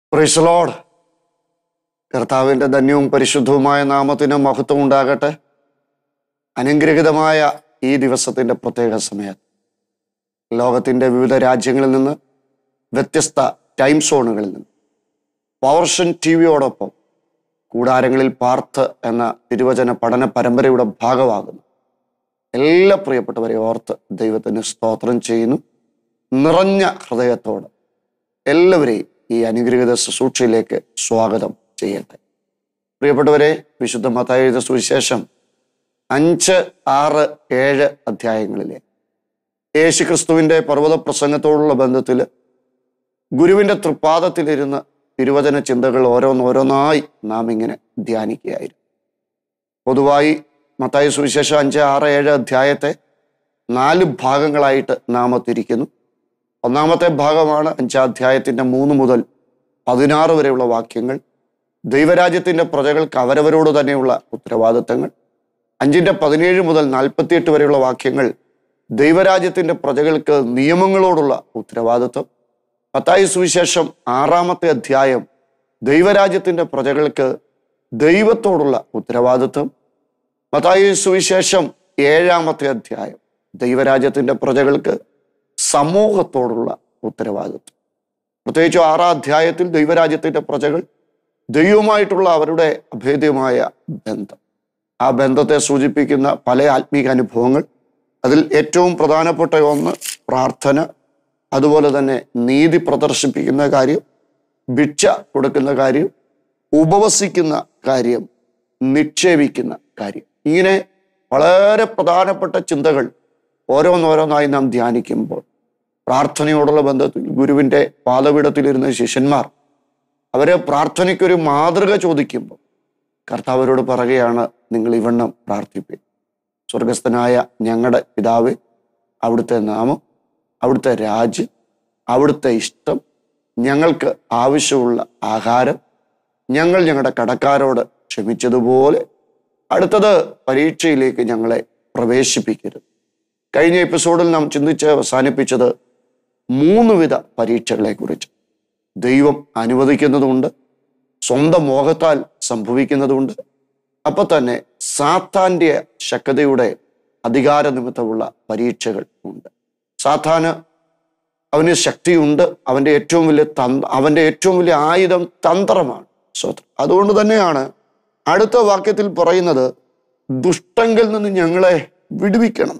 പ്രിസലോഡ് കർത്താവിൻ്റെ ധന്യവും പരിശുദ്ധവുമായ നാമത്തിന് മഹത്വം ഉണ്ടാകട്ടെ അനുഗ്രഹിതമായ ഈ ദിവസത്തിൻ്റെ പ്രത്യേക സമയത്ത് ലോകത്തിൻ്റെ വിവിധ രാജ്യങ്ങളിൽ നിന്ന് വ്യത്യസ്ത ടൈം സോണുകളിൽ നിന്ന് പവർഷൻ ടി വിയോടൊപ്പം കൂടാരങ്ങളിൽ പാർത്ത് എന്ന തിരുവചന പഠന പരമ്പരയുടെ ഭാഗമാകുന്നു എല്ലാ പ്രിയപ്പെട്ടവരെ ഓർത്ത് ദൈവത്തിന് സ്തോത്രം ചെയ്യുന്നു നിറഞ്ഞ ഹൃദയത്തോടെ എല്ലാവരെയും ഈ അനുഗ്രഹീത ശുശ്രൂഷയിലേക്ക് സ്വാഗതം ചെയ്യട്ടെ പ്രിയപ്പെട്ടവരെ വിശുദ്ധ മത്തായ സുവിശേഷം അഞ്ച് ആറ് ഏഴ് അധ്യായങ്ങളിലെ യേശു ക്രിസ്തുവിൻ്റെ പർവ്വത പ്രസംഗത്തോടുള്ള ബന്ധത്തിൽ ഗുരുവിൻ്റെ തൃപ്പാദത്തിലിരുന്ന് തിരുവചന ചിന്തകൾ ഓരോന്നോരോന്നായി നാം ഇങ്ങനെ ധ്യാനിക്കുകയായിരുന്നു പൊതുവായി മത്തായ സുവിശേഷം അഞ്ച് ആറ് ഏഴ് അധ്യായത്തെ നാല് ഭാഗങ്ങളായിട്ട് നാം തിരിക്കുന്നു ഒന്നാമത്തെ ഭാഗമാണ് അഞ്ചാധ്യായത്തിൻ്റെ മൂന്ന് മുതൽ പതിനാറ് വരെയുള്ള വാക്യങ്ങൾ ദൈവരാജ്യത്തിൻ്റെ പ്രജകൾക്ക് അവരവരോട് തന്നെയുള്ള ഉത്തരവാദിത്തങ്ങൾ അഞ്ചിൻ്റെ പതിനേഴ് മുതൽ നാൽപ്പത്തിയെട്ട് വരെയുള്ള വാക്യങ്ങൾ ദൈവരാജ്യത്തിൻ്റെ പ്രജകൾക്ക് നിയമങ്ങളോടുള്ള ഉത്തരവാദിത്വം പത്തായി സുവിശേഷം ആറാമത്തെ അധ്യായം ദൈവരാജ്യത്തിൻ്റെ പ്രജകൾക്ക് ദൈവത്തോടുള്ള ഉത്തരവാദിത്വം മത്തായി സുവിശേഷം ഏഴാമത്തെ അധ്യായം ദൈവരാജ്യത്തിൻ്റെ പ്രജകൾക്ക് സമൂഹത്തോടുള്ള ഉത്തരവാദിത്വം പ്രത്യേകിച്ച് ആറാം അധ്യായത്തിൽ ദൈവരാജ്യത്തിൻ്റെ പ്രജകൾ ദൈവവുമായിട്ടുള്ള അവരുടെ അഭേദ്യമായ ബന്ധം ആ ബന്ധത്തെ സൂചിപ്പിക്കുന്ന പല ആത്മീക അനുഭവങ്ങൾ അതിൽ ഏറ്റവും പ്രധാനപ്പെട്ട ഒന്ന് പ്രാർത്ഥന അതുപോലെ തന്നെ നീതി പ്രദർശിപ്പിക്കുന്ന കാര്യം ഭിക്ഷ കൊടുക്കുന്ന കാര്യം ഉപവസിക്കുന്ന കാര്യം നിക്ഷേപിക്കുന്ന കാര്യം ഇങ്ങനെ വളരെ പ്രധാനപ്പെട്ട ചിന്തകൾ ഓരോന്നോരോന്നായി നാം ധ്യാനിക്കുമ്പോൾ പ്രാർത്ഥനയോടുള്ള ബന്ധത്തിൽ ഗുരുവിൻ്റെ പാദപീഠത്തിലിരുന്ന ശിഷ്യന്മാർ അവരെ പ്രാർത്ഥനയ്ക്കൊരു മാതൃക ചോദിക്കുമ്പോൾ കർത്താവരോട് പറയുകയാണ് നിങ്ങൾ ഇവണ്ണം പ്രാർത്ഥിപ്പേ സ്വർഗസ്ഥനായ ഞങ്ങളുടെ പിതാവ് അവിടുത്തെ നാമം അവിടുത്തെ രാജ്യം അവിടുത്തെ ഇഷ്ടം ഞങ്ങൾക്ക് ആവശ്യമുള്ള ആഹാരം ഞങ്ങൾ ഞങ്ങളുടെ കടക്കാരോട് ക്ഷമിച്ചതുപോലെ അടുത്തത് പരീക്ഷയിലേക്ക് ഞങ്ങളെ പ്രവേശിപ്പിക്കരുത് കഴിഞ്ഞ എപ്പിസോഡിൽ നാം ചിന്തിച്ച് അവസാനിപ്പിച്ചത് മൂന്ന് വിധ പരീക്ഷകളെ കുറിച്ച് ദൈവം അനുവദിക്കുന്നതുണ്ട് സ്വന്തം മോഹത്താൽ സംഭവിക്കുന്നതുണ്ട് അപ്പൊ തന്നെ സാത്താന്റെ ശക്തയുടെ അധികാര നിമിത്തമുള്ള പരീക്ഷകൾ ഉണ്ട് സാത്താന് അവന് ശക്തിയുണ്ട് അവന്റെ ഏറ്റവും വലിയ തന്ത്ര അവന്റെ ഏറ്റവും വലിയ ആയുധം തന്ത്രമാണ് സ്വത്രം അതുകൊണ്ട് തന്നെയാണ് അടുത്ത വാക്യത്തിൽ പറയുന്നത് ദുഷ്ടങ്കിൽ നിന്ന് ഞങ്ങളെ വിടുവിക്കണം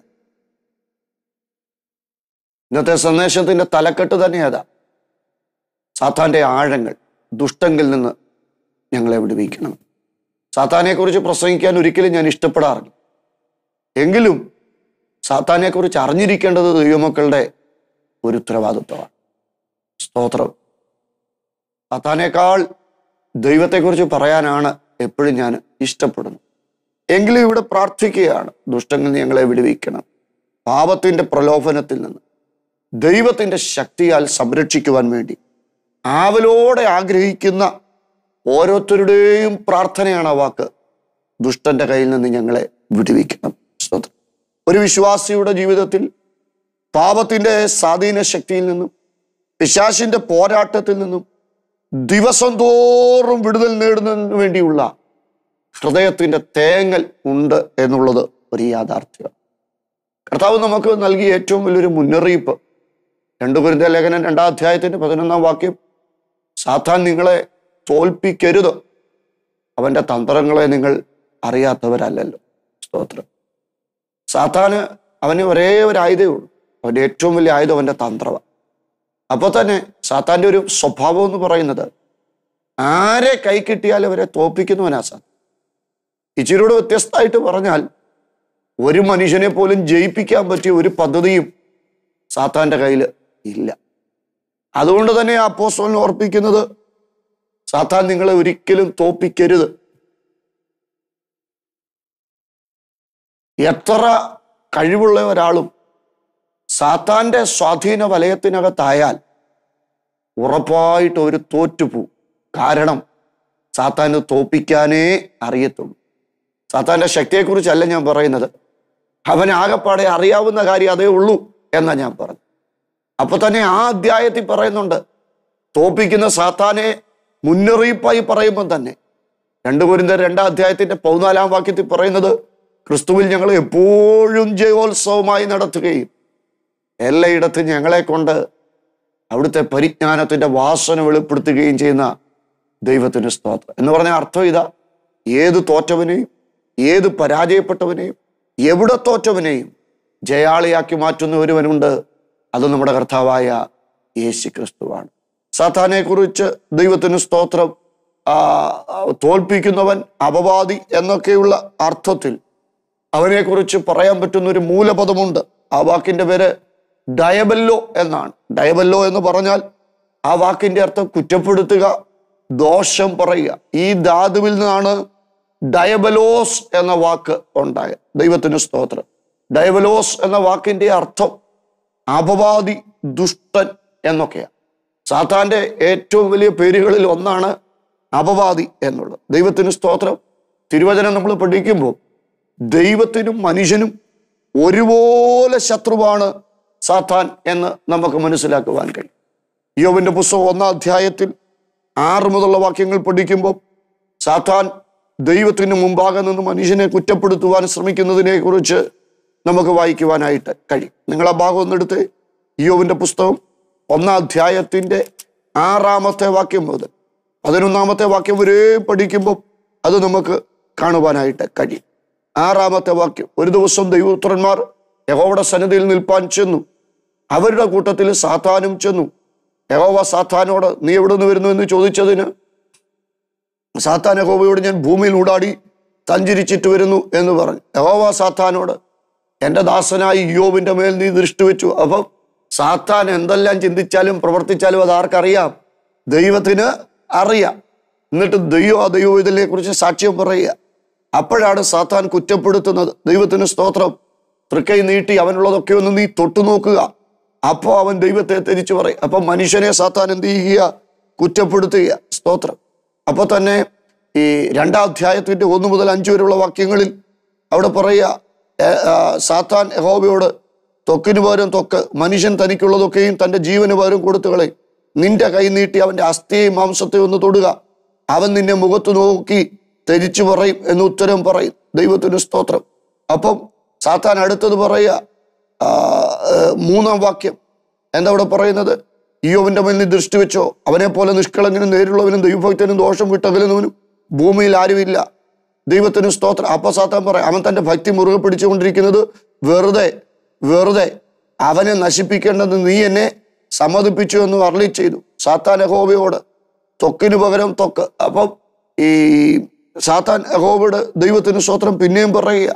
ഇന്നത്തെ സന്ദേശത്തിന്റെ തലക്കെട്ട് തന്നെ അതാ സാത്താന്റെ ആഴങ്ങൾ ദുഷ്ടങ്കിൽ നിന്ന് ഞങ്ങളെ വിടുവിക്കണം സാത്താനെ കുറിച്ച് പ്രസംഗിക്കാൻ ഒരിക്കലും ഞാൻ ഇഷ്ടപ്പെടാറില്ല എങ്കിലും സാത്താനെ കുറിച്ച് അറിഞ്ഞിരിക്കേണ്ടത് ദൈവമക്കളുടെ ഒരു ഉത്തരവാദിത്വമാണ് സ്തോത്രം സാത്താനേക്കാൾ ദൈവത്തെക്കുറിച്ച് പറയാനാണ് എപ്പോഴും ഞാൻ ഇഷ്ടപ്പെടുന്നത് എങ്കിലും ഇവിടെ പ്രാർത്ഥിക്കുകയാണ് ദുഷ്ടങ്ങൾ ഞങ്ങളെ വിടുവിക്കണം പാപത്തിന്റെ പ്രലോഭനത്തിൽ നിന്ന് ദൈവത്തിന്റെ ശക്തിയാൽ സംരക്ഷിക്കുവാൻ വേണ്ടി ആവലോടെ ആഗ്രഹിക്കുന്ന ഓരോരുത്തരുടെയും പ്രാർത്ഥനയാണ് ആ വാക്ക് ദുഷ്ടന്റെ കയ്യിൽ നിന്ന് ഞങ്ങളെ വിടുവിക്കണം സ്തോത്രം ഒരു വിശ്വാസിയുടെ ജീവിതത്തിൽ പാപത്തിന്റെ സ്വാധീന ശക്തിയിൽ നിന്നും പിശാശിന്റെ പോരാട്ടത്തിൽ നിന്നും ദിവസം തോറും വിടുതൽ നേടുന്നതിന് വേണ്ടിയുള്ള ഹൃദയത്തിന്റെ തേങ്ങൽ ഉണ്ട് എന്നുള്ളത് ഒരു യാഥാർത്ഥ്യം കർത്താവ് നമുക്ക് നൽകിയ ഏറ്റവും വലിയൊരു മുന്നറിയിപ്പ് രണ്ടു കുരുന്ന ലേഖനം രണ്ടാം അധ്യായത്തിന്റെ പതിനൊന്നാം വാക്യം സാത്താൻ നിങ്ങളെ തോൽപ്പിക്കരുത് അവന്റെ തന്ത്രങ്ങളെ നിങ്ങൾ അറിയാത്തവരല്ലല്ലോ സ്തോത്രം സാത്താന് അവന് ഒരേ ഒരു ആയുധേ ഉള്ളൂ അവന്റെ ഏറ്റവും വലിയ ആയുധം അവന്റെ തന്ത്രമാണ് അപ്പോൾ തന്നെ സാത്താന്റെ ഒരു സ്വഭാവം എന്ന് പറയുന്നത് ആരെ കൈ കിട്ടിയാലും അവരെ തോൽപ്പിക്കുന്നവനാ സാത്താൻ ഇച്ചിരിയോട് വ്യത്യസ്തമായിട്ട് പറഞ്ഞാൽ ഒരു മനുഷ്യനെ പോലും ജയിപ്പിക്കാൻ പറ്റിയ ഒരു പദ്ധതിയും സാത്താന്റെ കയ്യിൽ ഇല്ല അതുകൊണ്ട് തന്നെ അപ്പോസ്റ്റോലിനെ ഓർപ്പിക്കുന്നത് സാത്താൻ നിങ്ങളെ ഒരിക്കലും തോപ്പിക്കരുത് എത്ര കഴിവുള്ള ഒരാളും സാത്താന്റെ സ്വാധീന വലയത്തിനകത്തായാൽ ഉറപ്പായിട്ട് ഒരു തോറ്റുപോകും കാരണം സാത്താന് തോപ്പിക്കാനേ അറിയത്തുള്ളൂ സാത്താന്റെ ശക്തിയെക്കുറിച്ചല്ല ഞാൻ പറയുന്നത് അവൻ ആകപ്പാടെ അറിയാവുന്ന കാര്യം അതേ ഉള്ളൂ എന്നാ ഞാൻ പറഞ്ഞു അപ്പൊ തന്നെ ആ അധ്യായത്തിൽ പറയുന്നുണ്ട് തോപ്പിക്കുന്ന സാത്താനെ മുന്നറിയിപ്പായി പറയുമ്പോൾ തന്നെ രണ്ട് കുരിന്ത രണ്ടാം അധ്യായത്തിന്റെ പതിനാലാം വാക്യത്തിൽ പറയുന്നത് ക്രിസ്തുവിൽ ഞങ്ങൾ എപ്പോഴും ജയോത്സവമായി നടത്തുകയും എല്ലായിടത്തും ഞങ്ങളെ കൊണ്ട് അവിടുത്തെ പരിജ്ഞാനത്തിന്റെ വാസന വെളിപ്പെടുത്തുകയും ചെയ്യുന്ന ദൈവത്തിന് സ്തോത്രം എന്ന് പറഞ്ഞ അർത്ഥം ഇതാ ഏത് തോറ്റവനെയും ഏത് പരാജയപ്പെട്ടവനെയും എവിടെ തോറ്റവനെയും ജയാളിയാക്കി മാറ്റുന്ന ഒരുവനുണ്ട് അത് നമ്മുടെ കർത്താവായ യേശു ക്രിസ്തുവാണ് സാത്താനെ കുറിച്ച് ദൈവത്തിന് സ്തോത്രം ആ, തോൽപ്പിക്കുന്നവൻ അപവാദി എന്നൊക്കെയുള്ള അർത്ഥത്തിൽ അവനെക്കുറിച്ച് പറയാൻ പറ്റുന്ന ഒരു മൂലപദമുണ്ട് ആ വാക്കിന്റെ പേര് ഡയബല്ലോ എന്നാണ് ഡയബല്ലോ എന്ന് പറഞ്ഞാൽ ആ വാക്കിന്റെ അർത്ഥം കുറ്റപ്പെടുത്തുക ദോഷം പറയുക ഈ ധാതുവിൽ നിന്നാണ് ഡയബലോസ് എന്ന വാക്ക് ഉണ്ടായത് ദൈവത്തിന് സ്തോത്രം ഡയബലോസ് എന്ന വാക്കിന്റെ അർത്ഥം അപവാദി ദുഷ്ടൻ എന്നൊക്കെയാണ് സാത്താന്റെ ഏറ്റവും വലിയ പേരുകളിൽ ഒന്നാണ് അപവാദി എന്നുള്ളത് ദൈവത്തിന് സ്തോത്രം തിരുവചനം നമ്മൾ പഠിക്കുമ്പോൾ ദൈവത്തിനും മനുഷ്യനും ഒരുപോലെ ശത്രുവാണ് സാത്താൻ എന്ന് നമുക്ക് മനസ്സിലാക്കുവാൻ കഴിയും യോവിന്റെ പുസ്തകം ഒന്നാം അധ്യായത്തിൽ ആറ് മുതലുള്ള വാക്യങ്ങൾ പഠിക്കുമ്പോൾ സാത്താൻ ദൈവത്തിന് മുമ്പാകെ നിന്ന് മനുഷ്യനെ കുറ്റപ്പെടുത്തുവാൻ ശ്രമിക്കുന്നതിനെ കുറിച്ച് നമുക്ക് വായിക്കുവാനായിട്ട് കഴിയും നിങ്ങൾ ആ ഭാഗം ഒന്നെടുത്ത് യോവിന്റെ പുസ്തകം ഒന്നാം അധ്യായത്തിന്റെ ആറാമത്തെ വാക്യം മുതൽ പതിനൊന്നാമത്തെ വാക്യം വരെ പഠിക്കുമ്പോൾ അത് നമുക്ക് കാണുവാനായിട്ട് കഴിയും ആറാമത്തെ വാക്യം ഒരു ദിവസം ദൈവപുത്രന്മാർ യഹോവയുടെ സന്നിധിയിൽ നിൽപ്പാൻ ചെന്നു അവരുടെ കൂട്ടത്തിൽ സാത്താനും ചെന്നു യഹോവ സാത്താനോട് നീ എവിടെ നിന്ന് വരുന്നു എന്ന് ചോദിച്ചതിന് സാത്താൻ യഹോവയോട് ഞാൻ ഭൂമിയിൽ ഊടാടി സഞ്ചരിച്ചിട്ട് വരുന്നു എന്ന് പറഞ്ഞു യഹോവ സാത്താനോട് എൻ്റെ ദാസനായി യോവിന്റെ മേൽ നീ ദൃഷ്ടി വെച്ചു അപ്പം സാത്താൻ എന്തെല്ലാം ചിന്തിച്ചാലും പ്രവർത്തിച്ചാലും അത് ആർക്കറിയാം ദൈവത്തിന് അറിയാം എന്നിട്ട് ദൈവം ആ ദൈവവിധനെ കുറിച്ച് സാക്ഷ്യം പറയുക അപ്പോഴാണ് സാത്താൻ കുറ്റപ്പെടുത്തുന്നത് ദൈവത്തിന് സ്തോത്രം തൃക്കൈ നീട്ടി അവനുള്ളതൊക്കെ ഒന്ന് നീ തൊട്ടു നോക്കുക അപ്പോൾ അവൻ ദൈവത്തെ തിരിച്ചു പറയും അപ്പൊ മനുഷ്യനെ സാത്താൻ എന്ത് ചെയ്യുക കുറ്റപ്പെടുത്തുക സ്തോത്രം അപ്പൊ തന്നെ ഈ രണ്ടാം അധ്യായത്തിന്റെ ഒന്ന് മുതൽ അഞ്ച് വരെയുള്ള വാക്യങ്ങളിൽ അവിടെ പറയുക ഏ, ആ, സാത്താൻ യഹോവയോട് ത്വക്കിന് പകരം ത്വക്ക് മനുഷ്യൻ തനിക്കുള്ളതൊക്കെയും തന്റെ ജീവന് പകരം കൊടുത്തു കളയും നിന്റെ കൈ നീട്ടി അവന്റെ അസ്ഥിയെയും മാംസത്തെയും ഒന്ന് തൊടുക അവൻ നിന്നെ മുഖത്ത് നോക്കി ധരിച്ചു പറയും എന്ന് ഉത്തരം പറയും ദൈവത്തിന് സ്തോത്രം അപ്പം സാത്താൻ അടുത്തത് പറയുക ആ, ഏ, മൂന്നാം വാക്യം എന്താ അവിടെ പറയുന്നത് ഈയോവിന്റെ മേൽ നീ ദൃഷ്ടി വെച്ചോ അവനെ പോലെ നിഷ്കളങ്കനും നേരിലുള്ളവനും ദൈവഭക്തനും ദോഷം വിട്ടകലുന്നവനും ഭൂമിയിൽ ആരുമില്ല ദൈവത്തിന് സ്തോത്രം അപ്പൊ സാത്താൻ പറയാം അവൻ തന്റെ ഭക്തി മുറുകെ പിടിച്ചുകൊണ്ടിരിക്കുന്നത് വെറുതെ വെറുതെ അവനെ നശിപ്പിക്കേണ്ടത് നീ എന്നെ സമ്മതിപ്പിച്ചു എന്ന് അരളി ചെയ്തു സാത്താൻ യഹോവയോട് ത്വക്കിന് പകരം ത്വക്ക് അപ്പം ഈ സാത്താൻ യഹോവയോട് ദൈവത്തിന് സ്തോത്രം പിന്നെയും പറയുക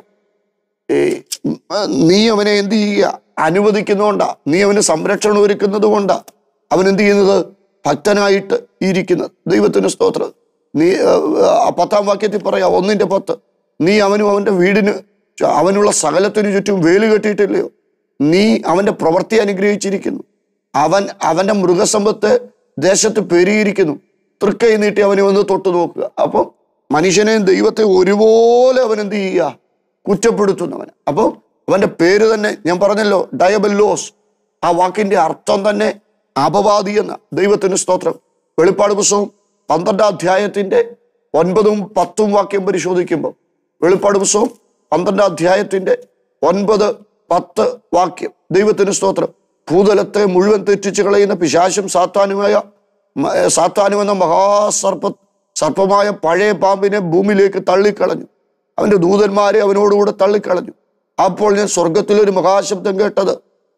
ഈ ഉം, നീ അവനെ എന്ത് ചെയ്യുക അനുവദിക്കുന്നതുകൊണ്ടാ നീ അവന് സംരക്ഷണം ഒരുക്കുന്നത് കൊണ്ടാ അവൻ എന്ത് ചെയ്യുന്നത് ഭക്തനായിട്ട് ഇരിക്കുന്നത് ദൈവത്തിന് സ്തോത്രം നീ ആ, ആ, പത്താം വാക്യത്തിൽ പറയാ ഒന്നിന്റെ പത്ത് നീ അവനും അവന്റെ വീടിന് ചു- അവനുള്ള സകലത്തിനു ചുറ്റും വേലി കെട്ടിയിട്ടില്ലയോ നീ അവന്റെ പ്രവൃത്തി അനുഗ്രഹിച്ചിരിക്കുന്നു അവൻ അവന്റെ മൃഗസമ്പത്ത് ദേശത്ത് പെരുകിയിരിക്കുന്നു തൃക്കൈ നീട്ടി അവനെ ഒന്ന് തൊട്ടു നോക്കുക അപ്പം മനുഷ്യനെയും ദൈവത്തെ ഒരുപോലെ അവൻ എന്ത് ചെയ്യുക കുറ്റപ്പെടുത്തുന്നവൻ അപ്പം അവന്റെ പേര് തന്നെ ഞാൻ പറഞ്ഞല്ലോ ഡയബല്ലോസ് ആ വാക്കിന്റെ അർത്ഥം തന്നെ അപവാദി എന്ന ദൈവത്തിന് സ്തോത്രം വെളിപ്പാട് പുസ്തകം പന്ത്രണ്ടാം അധ്യായത്തിന്റെ ഒൻപതും പത്തും വാക്യം പരിശോധിക്കുമ്പോൾ വെളിപ്പാട് പുസ്തകം പന്ത്രണ്ടാം അധ്യായത്തിന്റെ ഒൻപത് പത്ത് വാക്യം ദൈവത്തിന് സ്തോത്രം ഭൂതലത്തെ മുഴുവൻ തെറ്റിച്ച് കളയുന്ന പിശാശും സാത്താനുമായ മ- ഏ, സാത്താനും എന്ന മഹാസർപ്പ സർപ്പമായ പഴയ പാമ്പിനെ ഭൂമിയിലേക്ക് തള്ളിക്കളഞ്ഞു അവന്റെ ദൂതന്മാരെ അവനോടുകൂടെ തള്ളിക്കളഞ്ഞു അപ്പോൾ ഞാൻ സ്വർഗത്തിലൊരു മഹാശബ്ദം കേട്ടത്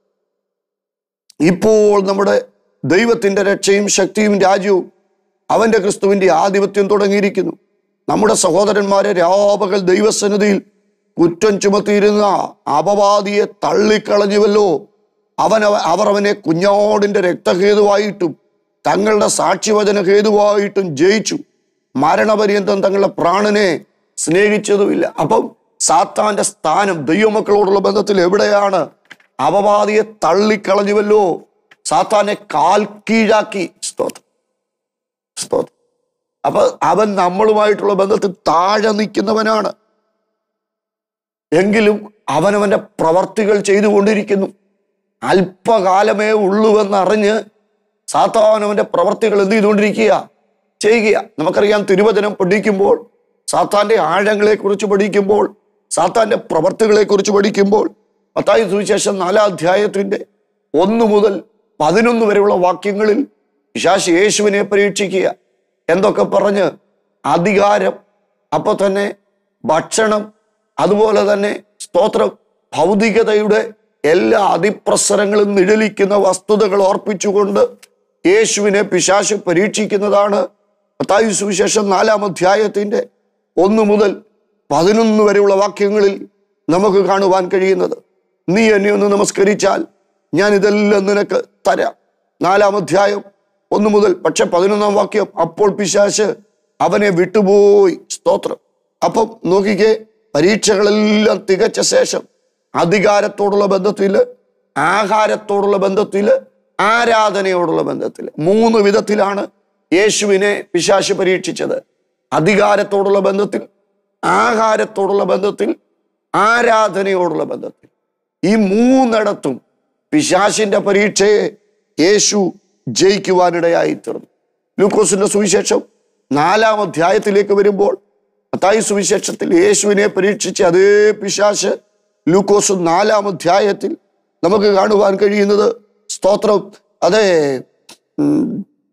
ഇപ്പോൾ നമ്മുടെ ദൈവത്തിന്റെ രക്ഷയും ശക്തിയും രാജ്യവും അവന്റെ ക്രിസ്തുവിന്റെ ആധിപത്യം തുടങ്ങിയിരിക്കുന്നു നമ്മുടെ സഹോദരന്മാരെ രാപകൽ ദൈവസന്നിധിയിൽ കുറ്റം ചുമത്തിയിരുന്ന അപവാദിയെ തള്ളിക്കളഞ്ഞുവല്ലോ അവൻ അവ- അവർ അവനെ കുഞ്ഞോടിന്റെ രക്തഹേതുവായിട്ടും തങ്ങളുടെ സാക്ഷിവചന ഹേതുവായിട്ടും ജയിച്ചു മരണപര്യന്തം തങ്ങളുടെ പ്രാണനെ സ്നേഹിച്ചതുമില്ല അപ്പം സാത്താന്റെ സ്ഥാനം ദൈവമക്കളോടുള്ള ബന്ധത്തിൽ എവിടെയാണ് അപവാദിയെ തള്ളിക്കളഞ്ഞുവല്ലോ സാത്താനെ കാൽ കീഴാക്കി സ്തോത്രം സ്തോത്രം അപ്പൊ അവൻ നമ്മളുമായിട്ടുള്ള ബന്ധത്തിൽ താഴെ നിൽക്കുന്നവനാണ് എങ്കിലും അവനവന്റെ പ്രവർത്തികൾ ചെയ്തുകൊണ്ടിരിക്കുന്നു അല്പകാലമേ ഉള്ളുവെന്നറിഞ്ഞ് സാത്താൻ അവന്റെ പ്രവർത്തികൾ എന്ത് ചെയ്തുകൊണ്ടിരിക്കുക ചെയ്യുക നമുക്കറിയാം തിരുവചനം പഠിക്കുമ്പോൾ സാത്താന്റെ ആഴങ്ങളെ കുറിച്ച് പഠിക്കുമ്പോൾ സാത്താന്റെ പ്രവർത്തികളെ കുറിച്ച് പഠിക്കുമ്പോൾ മത്തായി സുവിശേഷം നാലാം അധ്യായത്തിന്റെ ഒന്ന് മുതൽ പതിനൊന്ന് വരെയുള്ള വാക്യങ്ങളിൽ പിശാശ് യേശുവിനെ പരീക്ഷിക്കുക എന്തൊക്കെ പറഞ്ഞ് അധികാരം അപ്പൊ തന്നെ ഭക്ഷണം അതുപോലെ തന്നെ സ്തോത്രം ഭൗതികതയുടെ എല്ലാ അതിപ്രസരങ്ങളും നിഴലിക്കുന്ന വസ്തുതകൾ ഓർപ്പിച്ചുകൊണ്ട് യേശുവിനെ പിശാശ് പരീക്ഷിക്കുന്നതാണ് മത്തായി സുവിശേഷം നാലാം അധ്യായത്തിന്റെ ഒന്ന് മുതൽ പതിനൊന്ന് വരെയുള്ള വാക്യങ്ങളിൽ നമുക്ക് കാണുവാൻ കഴിയുന്നത് നീ എന്നെ ഒന്ന് നമസ്കരിച്ചാൽ ഞാൻ ഇതെല്ലാം നിനക്ക് തരാം നാലാം അധ്യായം ഒന്ന് മുതൽ പക്ഷെ പതിനൊന്നാം വാക്യം അപ്പോൾ പിശാശ് അവനെ വിട്ടുപോയി സ്തോത്രം അപ്പം നോക്കിക്കേ പരീക്ഷകളെല്ലാം തികച്ച ശേഷം അധികാരത്തോടുള്ള ബന്ധത്തില് ആഹാരത്തോടുള്ള ബന്ധത്തില് ആരാധനയോടുള്ള ബന്ധത്തില് മൂന്ന് വിധത്തിലാണ് യേശുവിനെ പിശാശ് പരീക്ഷിച്ചത് അധികാരത്തോടുള്ള ബന്ധത്തിൽ ആഹാരത്തോടുള്ള ബന്ധത്തിൽ ആരാധനയോടുള്ള ബന്ധത്തിൽ ഈ മൂന്നിടത്തും പിശാശിന്റെ പരീക്ഷയെ യേശു ജയിക്കുവാനിടയായി തീർന്നു ലൂക്കോസിന്റെ സുവിശേഷം നാലാം അധ്യായത്തിലേക്ക് വരുമ്പോൾ മത്തായി സുവിശേഷത്തിൽ യേശുവിനെ പരീക്ഷിച്ച അതേ പിശാശ് ലൂക്കോസ് നാലാം അധ്യായത്തിൽ നമുക്ക് കാണുവാൻ കഴിയുന്നത് സ്തോത്രം അതെ ഉം,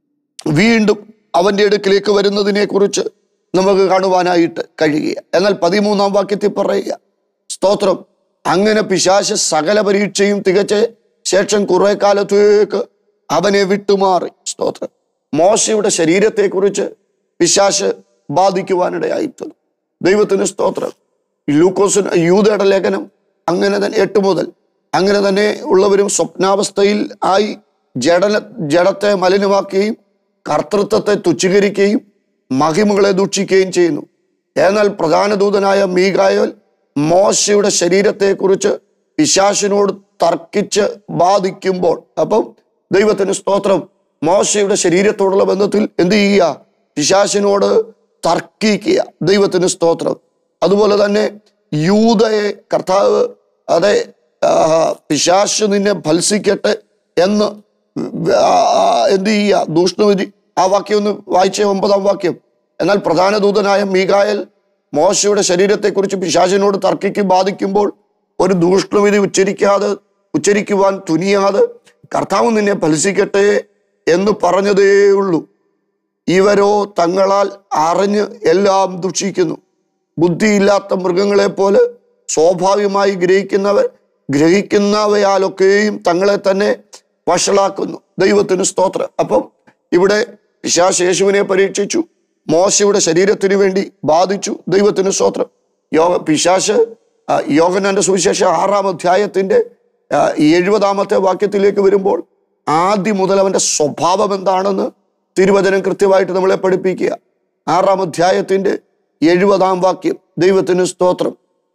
വീണ്ടും അവന്റെ അടുക്കിലേക്ക് വരുന്നതിനെ കുറിച്ച് നമുക്ക് കാണുവാനായിട്ട് കഴിയുക എന്നാൽ പതിമൂന്നാം വാക്യത്തിൽ പറയുക സ്തോത്രം അങ്ങനെ പിശാശ് സകല പരീക്ഷയും തികച്ച ശേഷം കുറെ കാലത്തേക്ക് അവനെ വിട്ടുമാറി സ്തോത്രം മോശയുടെ ശരീരത്തെക്കുറിച്ച് പിശാശ് ബാധിക്കുവാനിടയായിത്തീർന്നു ദൈവത്തിന് സ്തോത്രം ലൂക്കോസിന് യൂതയുടെ ലേഖനം അങ്ങനെ തന്നെ എട്ട് മുതൽ അങ്ങനെ തന്നെ ഉള്ളവരും സ്വപ്നാവസ്ഥയിൽ ആയി ജഡന ജഡത്തെ മലിനമാക്കുകയും കർത്തൃത്വത്തെ തുച്ഛീകരിക്കുകയും മഹിമകളെ ദൂഷിക്കുകയും ചെയ്യുന്നു എന്നാൽ പ്രധാന ദൂതനായ മീകായോൽ മോശയുടെ ശരീരത്തെക്കുറിച്ച് പിശാശിനോട് തർക്കിച്ച് ബാധിക്കുമ്പോൾ അപ്പം ദൈവത്തിന് സ്തോത്രം മോശയുടെ ശരീരത്തോടുള്ള ബന്ധത്തിൽ എന്ത് ചെയ്യുക പിശാശിനോട് തർക്കിക്കുക ദൈവത്തിന് സ്തോത്രം അതുപോലെ തന്നെ യൂതയെ കർത്താവ് അതെ ആ, പിശാശ് നിന്നെ ഭത്സിക്കട്ടെ എന്ന് ആ, ആ, എന്ത് ചെയ്യുക ദൂഷ്ണവിധി ആ വാക്യം ഒന്ന് വായിച്ച ഒമ്പതാം വാക്യം എന്നാൽ പ്രധാന ദൂതനായ മീകായൽ മോശയുടെ ശരീരത്തെക്കുറിച്ച് പിശാചിനോട് തർക്കിക്ക് ബാധിക്കുമ്പോൾ ഒരു ദൂഷ്ണവിധി ഉച്ചരിക്കാതെ ഉച്ചരിക്കുവാൻ തുനിയാതെ കർത്താവ് നിന്നെ ഫലിസിക്കട്ടെ എന്ന് പറഞ്ഞതേ ഉള്ളൂ ഇവരോ തങ്ങളാൽ അറിഞ്ഞ് എല്ലാം ദുഷിക്കുന്നു ബുദ്ധിയില്ലാത്ത മൃഗങ്ങളെ പോലെ സ്വാഭാവികമായി ഗ്രഹിക്കുന്നവർ ഗ്രഹിക്കുന്നവയാലൊക്കെയും തങ്ങളെ തന്നെ വഷളാക്കുന്നു ദൈവത്തിന് സ്തോത്രം അപ്പം ഇവിടെ പിശാച് യേശുവിനെ പരീക്ഷിച്ചു മോശയുടെ ശരീരത്തിന് വേണ്ടി ബാധിച്ചു ദൈവത്തിന് സ്തോത്രം യോഗ പിശാശ് യോഗനാന്റെ സുവിശേഷം ആറാം അധ്യായത്തിന്റെ ആ, ഈ എഴുപതാമത്തെ വാക്യത്തിലേക്ക് വരുമ്പോൾ ആദ്യം മുതൽ അവന്റെ സ്വഭാവം എന്താണെന്ന് തിരുവചനം കൃത്യമായിട്ട് നമ്മളെ പഠിപ്പിക്കുക ആറാം അധ്യായത്തിന്റെ എഴുപതാം വാക്യം ദൈവത്തിന് സ്തോത്രം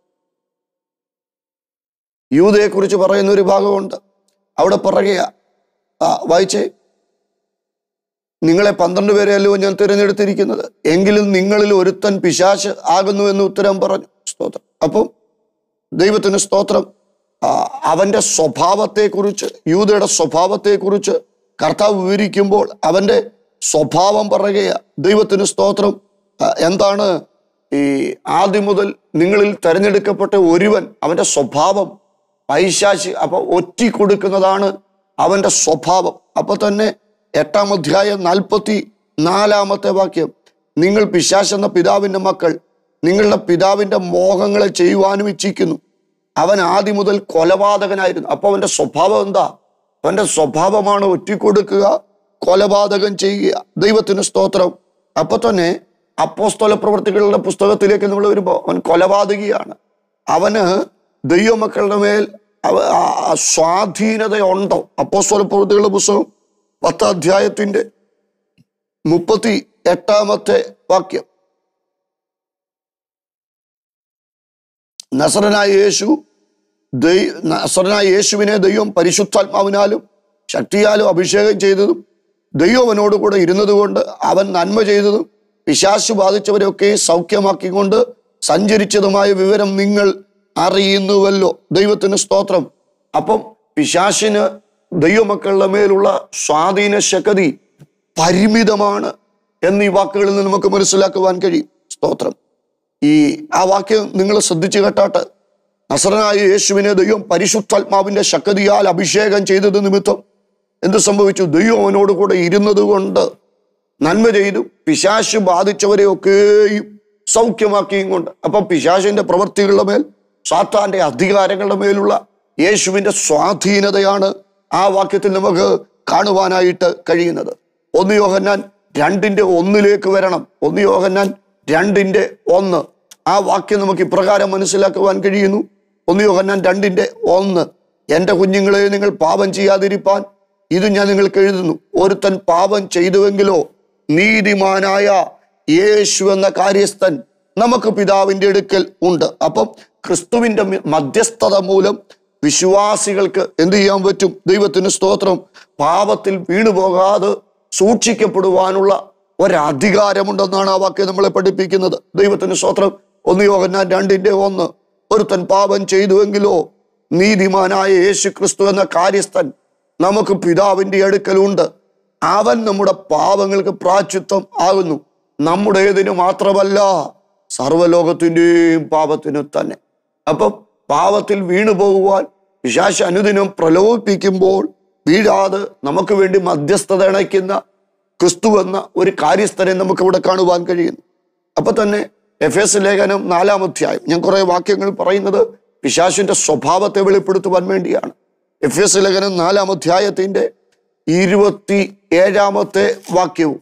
യൂതയെക്കുറിച്ച് പറയുന്ന ഒരു ഭാഗമുണ്ട് അവിടെ പറയുക ആ വായിച്ചേ നിങ്ങളെ പന്ത്രണ്ട് പേരെയല്ലോ ഞാൻ തിരഞ്ഞെടുത്തിരിക്കുന്നത് എങ്കിലും നിങ്ങളിൽ ഒരുത്തൻ പിശാശ് ആകുന്നു എന്ന് ഉത്തരം പറഞ്ഞു സ്തോത്രം അപ്പം ദൈവത്തിന് സ്തോത്രം ആ, അവന്റെ സ്വഭാവത്തെക്കുറിച്ച് യൂതയുടെ സ്വഭാവത്തെക്കുറിച്ച് കർത്താവ് വിവരിക്കുമ്പോൾ അവന്റെ സ്വഭാവം പറയുക ദൈവത്തിന് സ്തോത്രം ആ, എന്താണ് ഈ ആദ്യം മുതൽ നിങ്ങളിൽ തെരഞ്ഞെടുക്കപ്പെട്ട ഒരുവൻ അവന്റെ സ്വഭാവം പൈശാശി അപ്പൊ ഒറ്റി കൊടുക്കുന്നതാണ് അവന്റെ സ്വഭാവം അപ്പൊ തന്നെ എട്ടാം അധ്യായം നാൽപ്പത്തി നാലാമത്തെ വാക്യം നിങ്ങൾ പിശാശ് എന്ന പിതാവിന്റെ മക്കൾ നിങ്ങളുടെ പിതാവിന്റെ മോഹങ്ങളെ ചെയ്യുവാനും ഇച്ഛിക്കുന്നു അവൻ ആദ്യം മുതൽ കൊലപാതകനായിരുന്നു അപ്പൊ അവന്റെ സ്വഭാവം എന്താ അവന്റെ സ്വഭാവമാണ് ഒറ്റിക്കൊടുക്കുക കൊലപാതകം ചെയ്യുക ദൈവത്തിന് സ്തോത്രം അപ്പൊ തന്നെ അപ്പോസ്തല പ്രവർത്തികളുടെ പുസ്തകത്തിലേക്ക് നമ്മൾ വരുമ്പോൾ അവൻ കൊലപാതകിയാണ് അവന് ദൈവമക്കളുടെ മേൽ അവ- ആ- ആ സ്വാധീനതയുണ്ടോ അപ്പോസ്തല പ്രവൃത്തികളുടെ പുസ്തകം പത്താം അധ്യായത്തിന്റെ മുപ്പത്തി എട്ടാമത്തെ വാക്യം നസറനായ യേശു ദൈ- നസറനായ യേശുവിനെ ദൈവം പരിശുദ്ധാത്മാവിനാലും ശക്തിയാലും അഭിഷേകം ചെയ്തതും ദൈവം അവനോട് കൂടെ ഇരുന്നത് കൊണ്ട് അവൻ നന്മ ചെയ്തതും പിശാശു ബാധിച്ചവരെയൊക്കെ സൗഖ്യമാക്കിക്കൊണ്ട് സഞ്ചരിച്ചതുമായ വിവരം നിങ്ങൾ അറിയുന്നുവല്ലോ ദൈവത്തിന് സ്തോത്രം അപ്പം പിശാശിന് ദൈവമക്കളുടെ മേലുള്ള സ്വാധീന ശക്തി പരിമിതമാണ് എന്നീ വാക്കുകളിൽ നിന്ന് നമുക്ക് മനസ്സിലാക്കുവാൻ കഴിയും സ്തോത്രം ഈ ആ വാക്യം നിങ്ങൾ ശ്രദ്ധിച്ചു കേട്ടാട്ട് നസറനായ യേശുവിനെ ദൈവം പരിശുദ്ധാത്മാവിന്റെ ശക്തിയാൽ അഭിഷേകം ചെയ്തത് നിമിത്തം എന്ത് സംഭവിച്ചു ദൈവം അവനോട് കൂടെ ഇരുന്നത് കൊണ്ട് നന്മ ചെയ്തു പിശാശ് ബാധിച്ചവരെയൊക്കെയും സൗഖ്യമാക്കിയും കൊണ്ട് അപ്പൊ പിശാശിന്റെ പ്രവൃത്തികളുടെ മേൽ സാത്താന്റെ അധികാരങ്ങളുടെ മേലുള്ള യേശുവിന്റെ സ്വാധീനതയാണ് ആ വാക്യത്തിൽ നമുക്ക് കാണുവാനായിട്ട് കഴിയുന്നത് ഒന്ന് യോഹന്നാൻ രണ്ടിന്റെ ഒന്നിലേക്ക് വരണം ഒന്ന് യോഹന്നാൻ രണ്ടിന്റെ ഒന്ന് ആ വാക്യം നമുക്ക് ഇപ്രകാരം മനസ്സിലാക്കുവാൻ കഴിയുന്നു ഒന്ന് യോഹന്നാൻ രണ്ടിന്റെ ഒന്ന് എന്റെ കുഞ്ഞുങ്ങളെ നിങ്ങൾ പാപം ചെയ്യാതിരിപ്പാൻ ഇത് ഞാൻ നിങ്ങൾക്ക് എഴുതുന്നു ഒരുത്തൻ പാപം ചെയ്തുവെങ്കിലോ നീതിമാനായ യേശു എന്ന കാര്യസ്ഥൻ നമുക്ക് പിതാവിന്റെ അടുക്കൽ ഉണ്ട് അപ്പം ക്രിസ്തുവിന്റെ മി- മധ്യസ്ഥത മൂലം വിശ്വാസികൾക്ക് എന്ത് ചെയ്യാൻ പറ്റും ദൈവത്തിന് സ്തോത്രം പാപത്തിൽ വീണുപോകാതെ സൂക്ഷിക്കപ്പെടുവാനുള്ള ഒരധികാരമുണ്ടെന്നാണ് ആ വാക്യം നമ്മളെ പഠിപ്പിക്കുന്നത് ദൈവത്തിന് സ്തോത്രം ഒന്ന് യോഹന്നാൻ രണ്ടിന്റെ ഒന്ന് ഒരുത്തൻ പാപം ചെയ്തുവെങ്കിലോ നീതിമാനായ യേശു ക്രിസ്തു എന്ന കാര്യസ്ഥൻ നമുക്ക് പിതാവിന്റെ അടുക്കലുണ്ട് അവൻ നമ്മുടെ പാപങ്ങൾക്ക് പ്രാച്യുത്വം ആകുന്നു നമ്മുടേതിന് മാത്രമല്ല സർവലോകത്തിൻ്റെയും പാപത്തിനു തന്നെ അപ്പം പാപത്തിൽ വീണു പോകുവാൻ വിശാശ അനുദിനം പ്രലോഭിപ്പിക്കുമ്പോൾ വീഴാതെ നമുക്ക് വേണ്ടി മധ്യസ്ഥത അണയ്ക്കുന്ന ക്രിസ്തു എന്ന ഒരു കാര്യസ്ഥനെ നമുക്ക് ഇവിടെ കാണുവാൻ കഴിയുന്നു അപ്പൊ തന്നെ എഫ് എസ് ലേഖനം നാലാം അധ്യായം ഞാൻ കുറെ വാക്യങ്ങൾ പറയുന്നത് പിശാശിന്റെ സ്വഭാവത്തെ വെളിപ്പെടുത്തുവാൻ വേണ്ടിയാണ് എഫ് എസ് ലേഖനം നാലാം അധ്യായത്തിന്റെ ഇരുപത്തി ഏഴാമത്തെ വാക്യവും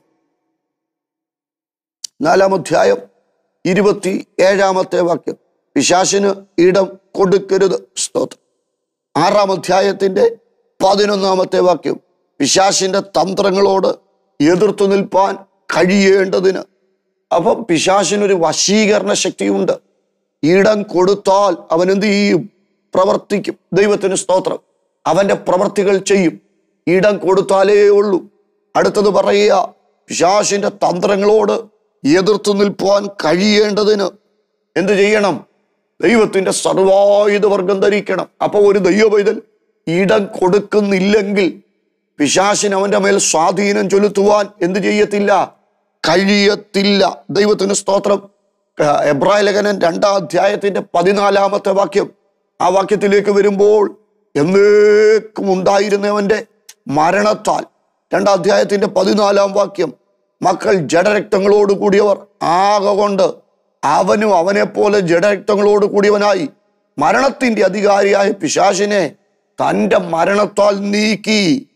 നാലാം അധ്യായം ഇരുപത്തി ഏഴാമത്തെ വാക്യം പിശാശിന് ഇടം കൊടുക്കരുത് സ്തോത്രം ആറാം അധ്യായത്തിന്റെ പതിനൊന്നാമത്തെ വാക്യം പിശാശിന്റെ തന്ത്രങ്ങളോട് എതിർത്തു നിൽപ്പാൻ കഴിയേണ്ടതിന് അപ്പം പിശാശിനൊരു വശീകരണ ശക്തിയുണ്ട് ഇടം കൊടുത്താൽ അവൻ എന്ത് ചെയ്യും പ്രവർത്തിക്കും ദൈവത്തിന് സ്തോത്രം അവന്റെ പ്രവർത്തികൾ ചെയ്യും ഇടം കൊടുത്താലേ ഉള്ളൂ അടുത്തത് പറയുക പിശാശിന്റെ തന്ത്രങ്ങളോട് എതിർത്തു നിൽപ്പാൻ കഴിയേണ്ടതിന് എന്ത് ചെയ്യണം ദൈവത്തിന്റെ സർവായുധ വർഗം ധരിക്കണം അപ്പൊ ഒരു ദൈവപൈതൽ ഇടം കൊടുക്കുന്നില്ലെങ്കിൽ പിശാശിന് അവന്റെ മേൽ സ്വാധീനം ചെലുത്തുവാൻ എന്ത് ചെയ്യത്തില്ല കഴിയത്തില്ല ദൈവത്തിന് സ്തോത്രം ആ, എബ്രായ ലേഖനൻ രണ്ടാം അധ്യായത്തിന്റെ പതിനാലാമത്തെ വാക്യം ആ വാക്യത്തിലേക്ക് വരുമ്പോൾ എന്നേക്കും ഉണ്ടായിരുന്നവന്റെ മരണത്താൽ രണ്ടാം അധ്യായത്തിന്റെ പതിനാലാം വാക്യം മക്കൾ ജഡരക്തങ്ങളോട് കൂടിയവർ ആകെ കൊണ്ട് അവനും അവനെ പോലെ ജഡരക്തങ്ങളോട് കൂടിയവനായി മരണത്തിന്റെ അധികാരിയായ പിശാശിനെ തന്റെ മരണത്താൽ നീക്കി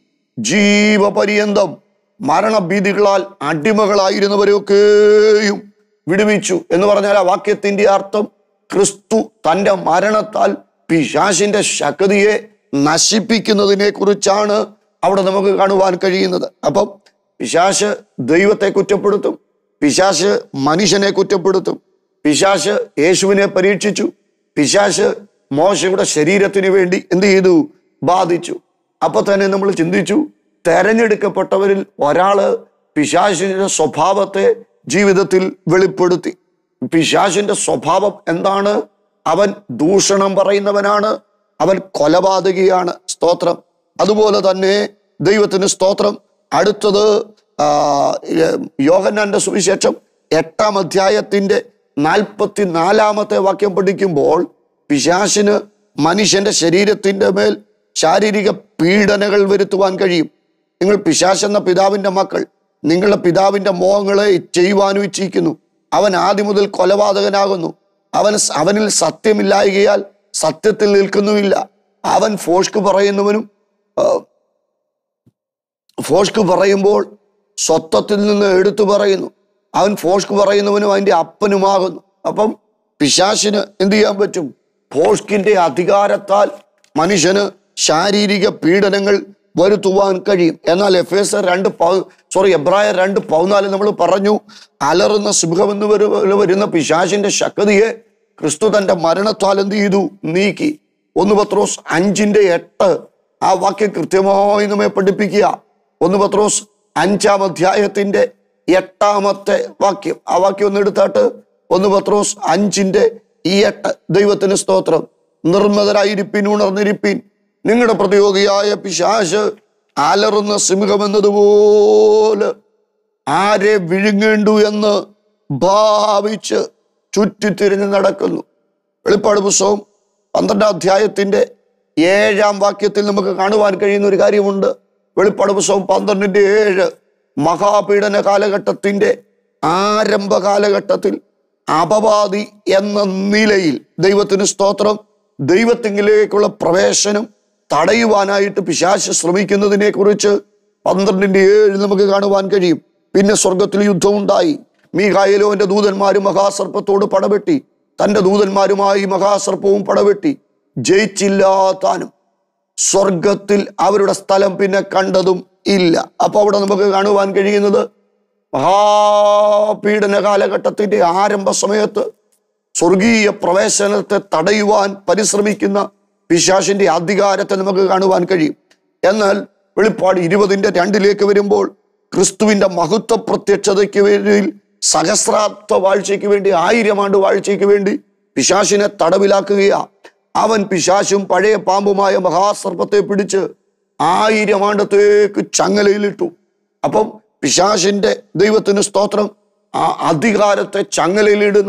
ജീവപര്യന്തം മരണഭീതികളാൽ അടിമകളായിരുന്നവരെയൊക്കെയും വിടുവിച്ചു എന്ന് പറഞ്ഞാൽ ആ വാക്യത്തിന്റെ അർത്ഥം ക്രിസ്തു തന്റെ മരണത്താൽ പിശാശിന്റെ ശക്തിയെ നശിപ്പിക്കുന്നതിനെ കുറിച്ചാണ് അവിടെ നമുക്ക് കാണുവാൻ കഴിയുന്നത് അപ്പം പിശാശ് ദൈവത്തെ കുറ്റപ്പെടുത്തും പിശാശ് മനുഷ്യനെ കുറ്റപ്പെടുത്തും പിശാശ് യേശുവിനെ പരീക്ഷിച്ചു പിശാശ് മോശയുടെ ശരീരത്തിന് വേണ്ടി എന്ത് ചെയ്തു ബാധിച്ചു അപ്പൊ തന്നെ നമ്മൾ ചിന്തിച്ചു തെരഞ്ഞെടുക്കപ്പെട്ടവരിൽ ഒരാള് പിശാശിന്റെ സ്വഭാവത്തെ ജീവിതത്തിൽ വെളിപ്പെടുത്തി പിശാശിന്റെ സ്വഭാവം എന്താണ് അവൻ ദൂഷണം പറയുന്നവനാണ് അവൻ കൊലപാതകിയാണ് സ്തോത്രം അതുപോലെ തന്നെ ദൈവത്തിന് സ്തോത്രം അടുത്തത് ആ, ഏർ, യോഹന്നാന്റെ സുവിശേഷം എട്ടാം അധ്യായത്തിന്റെ നാൽപ്പത്തി നാലാമത്തെ വാക്യം പഠിക്കുമ്പോൾ പിശാശിന് മനുഷ്യന്റെ ശരീരത്തിന്റെ മേൽ ശാരീരിക പീഡനകൾ വരുത്തുവാൻ കഴിയും നിങ്ങൾ പിശാശ് എന്ന പിതാവിന്റെ മക്കൾ നിങ്ങളുടെ പിതാവിന്റെ മോഹങ്ങളെ ചെയ്യുവാനും ഇച്ഛിക്കുന്നു അവൻ ആദ്യം മുതൽ കൊലപാതകനാകുന്നു അവൻ അവനിൽ സത്യമില്ലായകയാൽ സത്യത്തിൽ നിൽക്കുന്നുമില്ല അവൻ ഫോഷ്ക്ക് പറയുന്നവനും ആ, ഫോഷ്ക്ക് പറയുമ്പോൾ സ്വത്വത്തിൽ നിന്ന് എടുത്തു പറയുന്നു അവൻ ഫോഷ്ക്ക് പറയുന്നവനും അതിന്റെ അപ്പനുമാകുന്നു അപ്പം പിശാശിന് എന്ത് ചെയ്യാൻ പറ്റും ഫോഷ്കിന്റെ അധികാരത്താൽ മനുഷ്യന് ശാരീരിക പീഡനങ്ങൾ വരുത്തുവാൻ കഴിയും എന്നാൽ എഫ് എസ് രണ്ട് പൗ സോറി എബ്രായ രണ്ട് പൗനാല് നമ്മൾ പറഞ്ഞു അലറുന്ന സിംഹമെന്ന് വരു- വരുന്ന പിശാശിന്റെ ശക്തിയെ ക്രിസ്തു തന്റെ മരണത്താൽ എന്ത് ചെയ്തു നീക്കി ഒന്ന് പത്രോസ് അഞ്ചിന്റെ എട്ട് ആ വാക്യം കൃത്യമായി നമ്മെ പഠിപ്പിക്കുക ഒന്ന് പത്രോസ് അഞ്ചാം അധ്യായത്തിന്റെ എട്ടാമത്തെ വാക്യം ആ വാക്യം ഒന്ന് എടുത്താട്ട് ഒന്ന് പത്രോസ് അഞ്ചിന്റെ ഈ എട്ട് ദൈവത്തിന് സ്തോത്രം നിർമ്മതരായിരിപ്പിൻ ഉണർന്നിരിപ്പിൻ നിങ്ങളുടെ പ്രതിയോഗിയായ പിശാശ് അലറുന്ന സിംഹമെന്നതുപോലെ ആരെ വിഴുങ്ങേണ്ടു എന്ന് ഭാവിച്ച് ചുറ്റിത്തിരിഞ്ഞ് നടക്കുന്നു വെളിപ്പാട് പുസ്തകം പന്ത്രണ്ടാം അധ്യായത്തിന്റെ ഏഴാം വാക്യത്തിൽ നമുക്ക് കാണുവാൻ കഴിയുന്ന ഒരു കാര്യമുണ്ട് വെളിപ്പാട് പുസ്തകം പന്ത്രണ്ടിന്റെ ഏഴ് മഹാപീഡന കാലഘട്ടത്തിന്റെ ആരംഭ കാലഘട്ടത്തിൽ അപവാദി എന്ന നിലയിൽ ദൈവത്തിന് സ്തോത്രം ദൈവത്തിങ്കിലേക്കുള്ള പ്രവേശനം തടയുവാനായിട്ട് പിശാശ് ശ്രമിക്കുന്നതിനെ കുറിച്ച് പന്ത്രണ്ടിന്റെ ഏഴ് നമുക്ക് കാണുവാൻ കഴിയും പിന്നെ സ്വർഗത്തിൽ യുദ്ധമുണ്ടായി മീകായലോന്റെ ദൂതന്മാരും മഹാസർപ്പത്തോട് പടവെട്ടി തന്റെ ദൂതന്മാരുമായി മഹാസർപ്പവും പടവെട്ടി ജയിച്ചില്ലാത്താനും സ്വർഗത്തിൽ അവരുടെ സ്ഥലം പിന്നെ കണ്ടതും ഇല്ല അപ്പൊ അവിടെ നമുക്ക് കാണുവാൻ കഴിയുന്നത് മഹാപീഡന കാലഘട്ടത്തിന്റെ ആരംഭ സമയത്ത് സ്വർഗീയ പ്രവേശനത്തെ തടയുവാൻ പരിശ്രമിക്കുന്ന പിശാശിന്റെ അധികാരത്തെ നമുക്ക് കാണുവാൻ കഴിയും എന്നാൽ വെളിപ്പാട് ഇരുപതിന്റെ രണ്ടിലേക്ക് വരുമ്പോൾ ക്രിസ്തുവിന്റെ മഹത്വ പ്രത്യക്ഷതയ്ക്ക് വേണ്ടി സഹസ്രാബ്ദ വാഴ്ചയ്ക്ക് വേണ്ടി ആയിരം ആണ്ട് വാഴ്ചയ്ക്ക് വേണ്ടി പിശാശിനെ തടവിലാക്കുകയാ അവൻ പിശാശും പഴയ പാമ്പുമായ മഹാസർപ്പത്തെ പിടിച്ച് ആയിരം ആണ്ടത്തേക്ക് ചങ്ങലയിലിട്ടു അപ്പം പിശാശിന്റെ ദൈവത്തിന് സ്തോത്രം ആ അധികാരത്തെ ചങ്ങലയിലിടുന്ന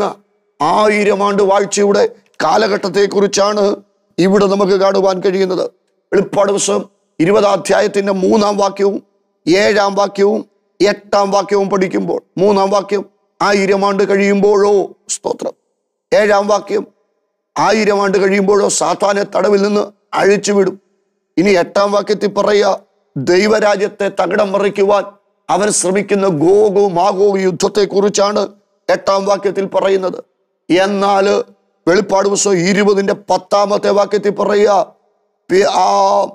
ആയിരം ആണ്ട് വാഴ്ചയുടെ കാലഘട്ടത്തെ കുറിച്ചാണ് ഇവിടെ നമുക്ക് കാണുവാൻ കഴിയുന്നത് വെളിപ്പാട് പുസ്തകം ഇരുപതാം അധ്യായത്തിന്റെ മൂന്നാം വാക്യവും ഏഴാം വാക്യവും എട്ടാം വാക്യവും പഠിക്കുമ്പോൾ മൂന്നാം വാക്യം ആയിരം ആണ്ട് കഴിയുമ്പോഴോ സ്തോത്രം ഏഴാം വാക്യം ആയിരം ആണ്ട് കഴിയുമ്പോഴോ സാത്താനെ തടവിൽ നിന്ന് അഴിച്ചുവിടും ഇനി എട്ടാം വാക്യത്തിൽ പറയുക ദൈവരാജ്യത്തെ തകിടം മറിക്കുവാൻ അവൻ ശ്രമിക്കുന്ന ഗോഗു മാഗോ യുദ്ധത്തെ കുറിച്ചാണ് എട്ടാം വാക്യത്തിൽ പറയുന്നത് എന്നാൽ വെളിപ്പാട് പുസ്തകം ഇരുപതിന്റെ പത്താമത്തെ വാക്യത്തിൽ പറയുക പി- ആ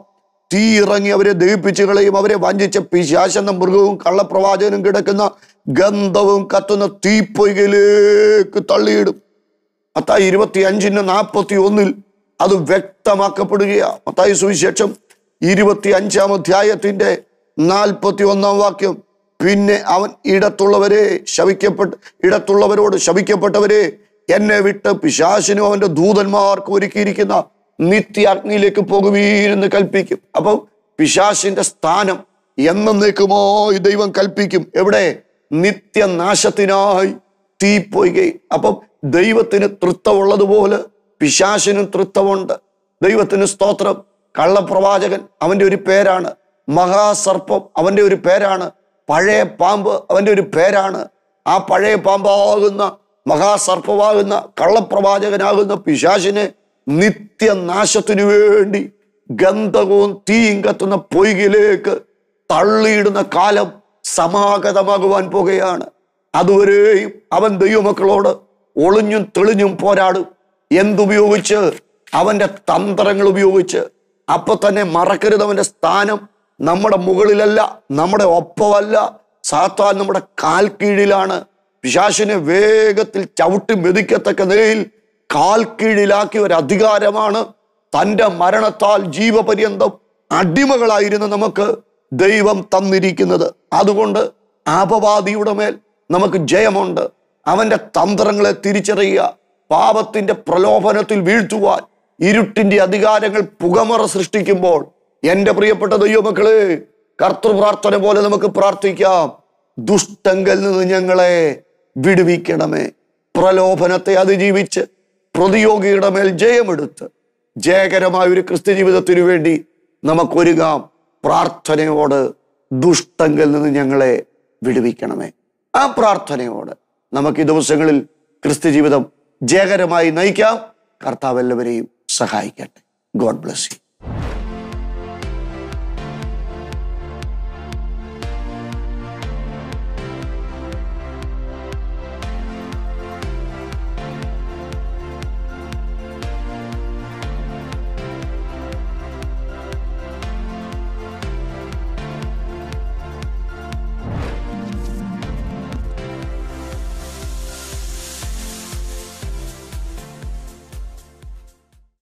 തീ ഇറങ്ങി അവരെ ദഹിപ്പിച്ചു കളയും അവരെ വഞ്ചിച്ച പിശാശ് എന്ന മൃഗവും കള്ളപ്രവാചകനും കിടക്കുന്ന ഗന്ധവും കത്തുന്ന തീപ്പൊയ്കയിലേക്ക് തള്ളിയിടും മത്തായി ഇരുപത്തി അഞ്ചിന് നാൽപ്പത്തി ഒന്നിൽ അത് വ്യക്തമാക്കപ്പെടുകയാ മത്തായി സുവിശേഷം ഇരുപത്തി അഞ്ചാം അധ്യായത്തിന്റെ നാൽപ്പത്തി ഒന്നാം വാക്യം പിന്നെ അവൻ ഇടത്തുള്ളവരെ ശവിക്കപ്പെട്ട് ഇടത്തുള്ളവരോട് ശവിക്കപ്പെട്ടവരെ എന്നെ വിട്ട് പിശാശിനും അവന്റെ ദൂതന്മാർക്ക് ഒരുക്കിയിരിക്കുന്ന നിത്യാഗ്നിയിലേക്ക് പോകുവീരെന്ന് കൽപ്പിക്കും അപ്പം പിശാശിന്റെ സ്ഥാനം എന്നേക്കുമായി ദൈവം കൽപ്പിക്കും എവിടെ നിത്യനാശത്തിനായി തീ പൊയ്കയും അപ്പം ദൈവത്തിന് തൃത്വമുള്ളതുപോലെ പിശാശിനും തൃത്വമുണ്ട് ദൈവത്തിന് സ്തോത്രം കള്ളപ്രവാചകൻ അവന്റെ ഒരു പേരാണ് മഹാസർപ്പം അവന്റെ ഒരു പേരാണ് പഴയ പാമ്പ് അവന്റെ ഒരു പേരാണ് ആ പഴയ പാമ്പാകുന്ന മഹാസർപ്പമാകുന്ന കള്ളപ്രവാചകനാകുന്ന പിശാശിനെ നിത്യനാശത്തിനു വേണ്ടി ഗന്ധകവും തീയും കത്തുന്ന പൊയ്കിലേക്ക് തള്ളിയിടുന്ന കാലം സമാഗതമാകുവാൻ പോകുകയാണ് അതുവരെയും അവൻ ദൈവമക്കളോട് ഒളിഞ്ഞും തെളിഞ്ഞും പോരാടും എന്തുപയോഗിച്ച് അവന്റെ തന്ത്രങ്ങൾ ഉപയോഗിച്ച് അപ്പൊ തന്നെ മറക്കരുത് അവന്റെ സ്ഥാനം നമ്മുടെ മുകളിലല്ല നമ്മുടെ ഒപ്പമല്ല സാത്താൻ നമ്മുടെ കാൽ കീഴിലാണ് പിശാശിനെ വേഗത്തിൽ ചവിട്ടി മെതിക്കത്തക്ക നിലയിൽ കാൽ കീഴിലാക്കിയ ഒരു അധികാരമാണ് തന്റെ മരണത്താൽ ജീവപര്യന്തം അടിമകളായിരുന്ന നമുക്ക് ദൈവം തന്നിരിക്കുന്നത് അതുകൊണ്ട് അപവാദിയുടെ മേൽ നമുക്ക് ജയമുണ്ട് അവന്റെ തന്ത്രങ്ങളെ തിരിച്ചറിയുക പാപത്തിന്റെ പ്രലോഭനത്തിൽ വീഴ്ത്തുവാൻ ഇരുട്ടിന്റെ അധികാരങ്ങൾ പുകമറ സൃഷ്ടിക്കുമ്പോൾ എന്റെ പ്രിയപ്പെട്ട ദൈവമക്കളെ കർത്തൃപ്രാർത്ഥന പോലെ നമുക്ക് പ്രാർത്ഥിക്കാം ദുഷ്ടങ്കൽ നിന്ന് ഞങ്ങളെ വിടുവിക്കണമേ പ്രലോഭനത്തെ അതിജീവിച്ച് പ്രതിയോഗിയുടെ മേൽ ജയമെടുത്ത് ജയകരമായ ഒരു ക്രിസ്ത്യ ജീവിതത്തിനു വേണ്ടി നമുക്കൊരുങ്ങാം പ്രാർത്ഥനയോട് ദുഷ്ടങ്കൽ നിന്ന് ഞങ്ങളെ വിടുവിക്കണമേ ആ പ്രാർത്ഥനയോട് നമുക്ക് ഈ ദിവസങ്ങളിൽ ക്രിസ്ത്യ ജീവിതം ജയകരമായി നയിക്കാം കർത്താവ് എല്ലാവരെയും സഹായിക്കട്ടെ ഗോഡ് ബ്ലസ് യു